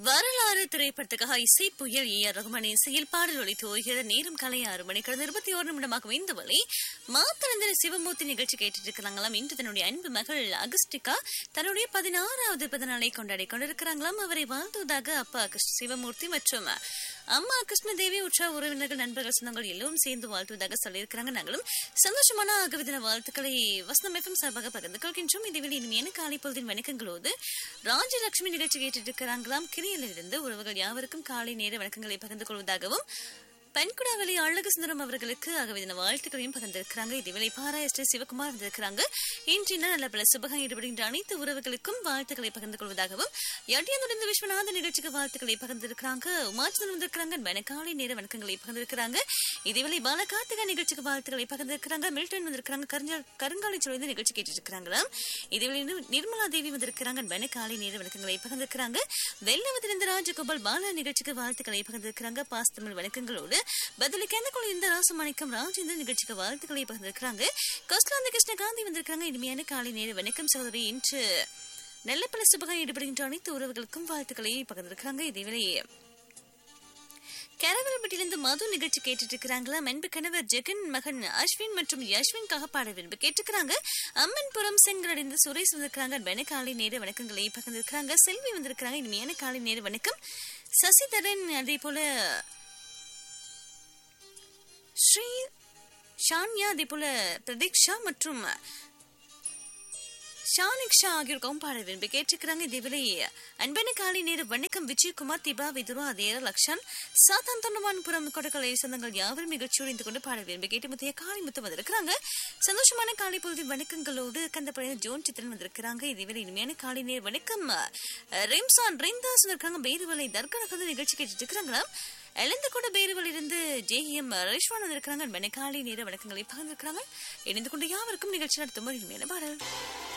வரலாறு திரைப்படத்துக்காக இசை புயல் ஏ ஆர் ரகுமான் இசையில் பாடல் ஒளி தோய்கிற நேரம் காலை ஆறு மணி கடந்த இருபத்தி ஒரு நிமிடமாக இந்த வழி மாத்தளந்திர சிவமூர்த்தி நிகழ்ச்சி கேட்டுட்டு இருக்கிறாங்களாம் இன்று தன்னுடைய அன்பு மகள் அகஸ்டிகா தன்னுடைய பதினாறாவது பிறந்தநாளை கொண்டாடி கொண்டிருக்கிறாங்களாம் அவரை வாழ்த்துவதாக அப்பா கிருஷ்ண சிவமூர்த்தி மற்றும் அம்மா கிருஷ்ணதேவி உற்சாக உறவினர்கள் நண்பர்கள் சொந்தங்கள் எல்லோரும் சேர்ந்து வாழ்த்துவதாக சொல்லியிருக்கிறாங்க நாங்களும் சந்தோஷமான ஆகவிதின வாழ்த்துக்களை வசனம் எஃப்எம் சார்பாக பகிர்ந்து கொள்கின்றோம் இதுவில் இனிமையான காலை பொழுதின் வணக்கங்களோடு ராஜலட்சுமி நிகழ்ச்சி கேட்டுட்டு இருக்கிறாங்களாம் கிரியிலிருந்து உறவுகள் யாவருக்கும் காலை நேர வணக்கங்களை பகிர்ந்து கொள்வதாகவும் பெண்குடாவளி அழகு சுந்தரம் அவர்களுக்கு ஆகவே வாழ்த்துக்களையும் பகிர்ந்திருக்கிறாங்க இதுவேளை பாரா எஸ் சிவகுமார் வந்திருக்கிறாங்க இன்றின நல்ல பல சுபகம் ஈடுபடுகின்ற அனைத்து உறவுகளுக்கும் வாழ்த்துக்களை பகிர்ந்து கொள்வதாகவும் எட்டியந்துடன் விஸ்வநாத நிகழ்ச்சிக்கு வாழ்த்துக்களை பகிர்ந்திருக்கிறாங்க உமாச்சந்திரன் வந்திருக்கிறாங்க வணக்காலை நேர வணக்கங்களை பகிர்ந்திருக்கிறாங்க இதேவேளை பாலகார்த்திகா நிகழ்ச்சிக்கு வாழ்த்துக்களை பகிர்ந்திருக்கிறாங்க மில்டன் வந்திருக்கிறாங்க கருங்கா கருங்காலை சுழந்த நிகழ்ச்சி கேட்டுட்டு இருக்கிறாங்களாம் இதேவேளை நிர்மலா தேவி வந்திருக்கிறாங்க வணக்காலை நேர வணக்கங்களை பகிர்ந்திருக்கிறாங்க வெள்ளவத்திலிருந்து ராஜகோபால் பாலா நிகழ்ச்சிக்கு வாழ்த்துக்களை பகிர்ந்திருக்கிறாங்க பாஸ்தமிழ் வணக்கங்களோடு பதிலுக்கு எந்த குழு இந்த ராசமாணிக்கம் ராஜேந்திரன் நிகழ்ச்சிக்கு வாழ்த்துக்களை பகிர்ந்திருக்கிறாங்க கொஸ்லாந்தி கிருஷ்ணகாந்தி வந்திருக்காங்க இனிமையான காலை நேர வணக்கம் சகோதரி இன்று நெல்லப்பல சுபகம் ஈடுபடுகின்ற அனைத்து உறவுகளுக்கும் வாழ்த்துக்களை பகிர்ந்திருக்கிறாங்க இதேவேளை கேரவரப்பட்டிலிருந்து மது நிகழ்ச்சி கேட்டுட்டு இருக்கிறாங்களா அன்பு கணவர் ஜெகன் மகன் அஸ்வின் மற்றும் யஸ்வின்காக பாட விரும்பி கேட்டுக்கிறாங்க அம்மன்புரம் செங்கலடைந்து சுரேஷ் வந்திருக்கிறாங்க வென காலை நேர வணக்கங்களை பகிர்ந்திருக்கிறாங்க செல்வி வந்திருக்கிறாங்க இனிமையான காலை நேர வணக்கம் சசிதரன் அதே போல ஸ்ரீ ஷான்யா அதே போல பிரதீக்ஷா மற்றும் ஷானிக்ஷா ஆகியோருக்கும் பாட விரும்பி கேட்டுக்கிறாங்க இதேவேளை அன்பன காலை நேர வணக்கம் விஜயகுமார் திபா விதுரா அதேர லக்ஷன் சாத்தான் தொண்டமான்புரம் கொடக்கலை சொந்தங்கள் யாவரும் நிகழ்ச்சியோடு இருந்து கொண்டு பாட விரும்பி கேட்டு முத்தைய காலை முத்து வந்திருக்கிறாங்க சந்தோஷமான காலை பொழுது வணக்கங்களோடு கந்தப்படையின ஜோன் சித்திரன் வந்திருக்கிறாங்க இதேவேளை இனிமையான காலை நேர வணக்கம் ரெம்சான் ரெந்தாஸ் வந்திருக்காங்க பேருவலை தர்கனகந்த நிகழ்ச்சி கேட்டுட்டு இருக்கிறாங்களா எழுந்து கூட பேருவல் இருந்து ஜே எம் ரேஷ்வான் வந்திருக்கிறாங்க காலை நேர வணக்கங்களை பகிர்ந்திருக்கிறாங்க இணைந்து கொண்டு யாவருக்கும் நிகழ்ச்சி நடத்தும் இனிமையான பாடல்